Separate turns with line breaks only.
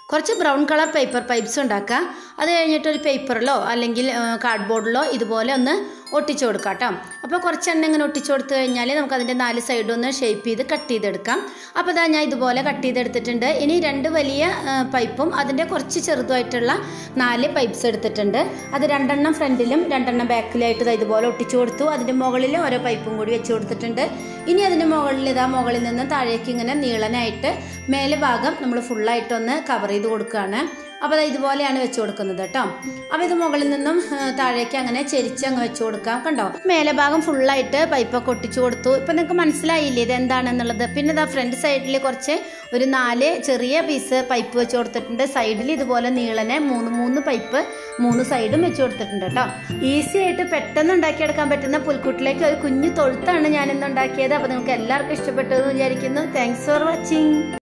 കുറച്ച് brown colour paper pipes ഉണ്ടാക്കുക അത് കഴിഞ്ഞിട്ട് ഒരു പേപ്പറിലോ അല്ലെങ്കിൽ കാർഡ്ബോർഡിലോ ഇതുപോലെ ഒന്ന് ഒട്ടിച്ചു കൊടുക്കാം കേട്ടോ അപ്പോൾ കുറച്ച് എണ്ണ ഇങ്ങനെ ഒട്ടിച്ചു കൊടുത്തു കഴിഞ്ഞാൽ നമുക്ക് അതിൻ്റെ നാല് സൈഡും ഒന്ന് ഷേപ്പ് ചെയ്ത് കട്ട് ചെയ്തെടുക്കാം അപ്പോൾ ഇതാ ഞാൻ ഇതുപോലെ കട്ട് ചെയ്തെടുത്തിട്ടുണ്ട് ഇനി രണ്ട് വലിയ ആ, പൈപ്പും അതിൻ്റെ കുറച്ച് ചെറുതായിട്ടുള്ള നാല് പൈപ്പ്സ് എടുത്തിട്ടുണ്ട് അത് രണ്ടെണ്ണം ഫ്രണ്ടിലും രണ്ടെണ്ണം ബാക്കിലായിട്ട് ഇതാ ഇതുപോലെ ഒട്ടിച്ചു കൊടുത്തു അതിൻ്റെ മുകളിൽ ഓരോ പൈപ്പും കൂടി വെച്ച് കൊടുത്തിട്ടുണ്ട് ഇനി അതിൻ്റെ മുകളിൽ ഇതാ മുകളിൽ നിന്ന് താഴേക്ക് ഇങ്ങനെ നീളനായിട്ട് മേലെ ഭാഗം നമ്മൾ ഫുള്ളായിട്ടൊന്ന് കവർ ചെയ്ത് കൊടുക്കുകയാണ് അപ്പോൾ അത് ഇതുപോലെയാണ് വെച്ച് കൊടുക്കുന്നത് കേട്ടോ അപ്പോൾ ഇത് മുകളിൽ നിന്നും ആ, താഴേക്ക് അങ്ങനെ ചെരിച്ച് അങ്ങ് വെച്ച് കൊടുക്കാം കണ്ടോ മേലെ ഭാഗം ഫുള്ളായിട്ട് പൈപ്പൊക്കെ ഒട്ടിച്ചു കൊടുത്തു ഇപ്പം നിങ്ങൾക്ക് മനസ്സിലായില്ലേ ഇത് എന്താണെന്നുള്ളത് പിന്നെ ഇതാ ഫ്രണ്ട് സൈഡിൽ കുറച്ച് ഒരു നാല് ചെറിയ പീസ് പൈപ്പ് വെച്ച് കൊടുത്തിട്ടുണ്ട് സൈഡിൽ ഇതുപോലെ നീളനെ മൂന്ന് മൂന്ന് പൈപ്പ് മൂന്ന് സൈഡും വെച്ച് കൊടുത്തിട്ടുണ്ട് കേട്ടോ ഈസി ആയിട്ട് പെട്ടെന്ന് ഉണ്ടാക്കിയെടുക്കാൻ പറ്റുന്ന പുൽക്കുട്ടിലേക്ക് ഒരു കുഞ്ഞു തൊഴുത്താണ് ഞാൻ ഇന്ന് ഉണ്ടാക്കിയത് അപ്പോൾ നിങ്ങൾക്ക് എല്ലാവർക്കും ഇഷ്ടപ്പെട്ടു എന്ന് വിചാരിക്കുന്നു താങ്ക്സ് ഫോർ വാച്ചിങ്